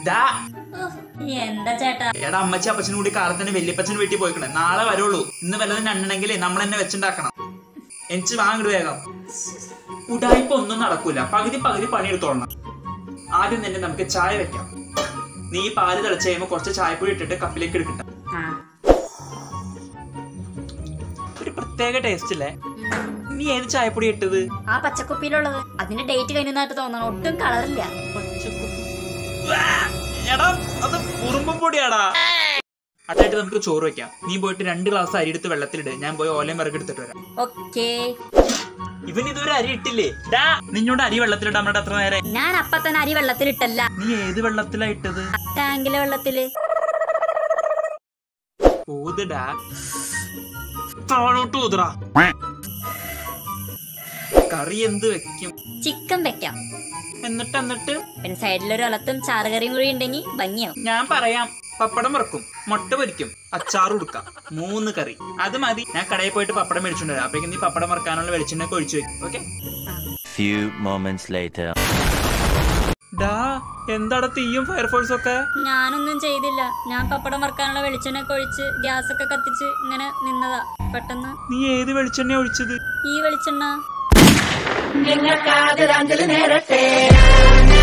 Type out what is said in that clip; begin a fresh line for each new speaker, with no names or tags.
ദാ
എന്താ ചേട്ടാ
എടാ അമ്മച്ചി അപ്പച്ചനും കൂടി കാലത്ത് തന്നെ വല്യപ്പച്ചൻ വീട്ടിൽ പോയിക്കണേ നാളെ വരുള്ളൂ ഇന്ന് വല്ലതും രണ്ടെങ്കിൽ നമ്മൾ തന്നെ വെച്ചുണ്ടാക്കണം എനിക്ക് വാങ്ങിട്ട് വേഗം ഉടായ്പ ഒന്നും നടക്കൂല പകുതി പകുതി പണിയെടുത്തോളണം ആദ്യം തന്നെ നമുക്ക് ചായ വെക്കാം നീ ഈ പാല് തിളച്ച് കഴിയുമ്പോ കുറച്ച് ചായപ്പൊടി ഇട്ടിട്ട് കപ്പിലേക്ക് എടുക്കട്ടെ
ആ.
ഒരു പ്രത്യേക ടേസ്റ്റ് അല്ലേ നീ ഏത് ചായപ്പൊടി ഇട്ടത്
ആ പച്ചക്കുപ്പിയിലുള്ളത് അതിന്റെ ഡേറ്റ് കഴിഞ്ഞതായിട്ട് തോന്നണം ഒട്ടും കളറില്ല
പച്ചക്കുപ്പി. വാ! എടാ അത് കുറുമ്പും പൊടിയാടാ അതായിട്ട് നമുക്ക് ചോറ് വെക്കാം നീ പോയിട്ട് രണ്ട് ഗ്ലാസ് അരി എടുത്ത് വെള്ളത്തിലിട് ഞാൻ പോയി ഓലയും വിറക് എടുത്തിട്ട് വരാം
ഓക്കേ
ഇവൻ ഇതുവരെ അരി ഇട്ടില്ലേ ഡാ നിന്നോട് അരി വെള്ളത്തിലിടാൻ വേണ്ട അത്ര നേരെ
ഞാൻ അപ്പ തന്നെ അരി വെള്ളത്തിലിട്ടല്ല
നീ ഏത് വെള്ളത്തിലാ ഇട്ടത്
ടാങ്കിലെ വെള്ളത്തില്
ഊതടാ താഴോട്ട് ഊതറാ കറി എന്ത് വെക്കും
ചിക്കൻ വെക്കാം
എന്നിട്ട് എന്നിട്ട്
പിന്നെ സൈഡിലൊരു ഒലത്തും ചാറുകറിയും കൂടി ഉണ്ടെങ്കിൽ ഭംഗിയാവും
ഞാൻ പറയാം പപ്പടം വറക്കും മുട്ട പൊരിക്കും അച്ചാർ കൊടുക്കാം മൂന്ന് കറി അത് മതി ഞാൻ കടയിൽ പോയിട്ട് പപ്പടം മേടിച്ചോണ്ട് വരാം അപ്പഴേക്കും നീ പപ്പടം വറക്കാനുള്ള വെളിച്ചെണ്ണ ഒഴിച്ചു വെക്കും ഓക്കെ
Few moments later.
ഡാ എന്താടാ തീയും ഫയർഫോഴ്സും ഒക്കെ
ഞാനൊന്നും ചെയ്തില്ല ഞാൻ പപ്പടം വറുക്കാനുള്ള വെളിച്ചെണ്ണ ഒക്കെ ഒഴിച്ച് ഗ്യാസ് ഒക്കെ കത്തിച്ച് ഇങ്ങനെ നിന്നതാ പെട്ടെന്ന്
നീ ഏത് വെളിച്ചെണ്ണ ഒഴിച്ചത്
ഈ വെളിച്ചെണ്ണ
നിങ്ങൾക്കാതിരഞ്ജലി നേരട്ടെ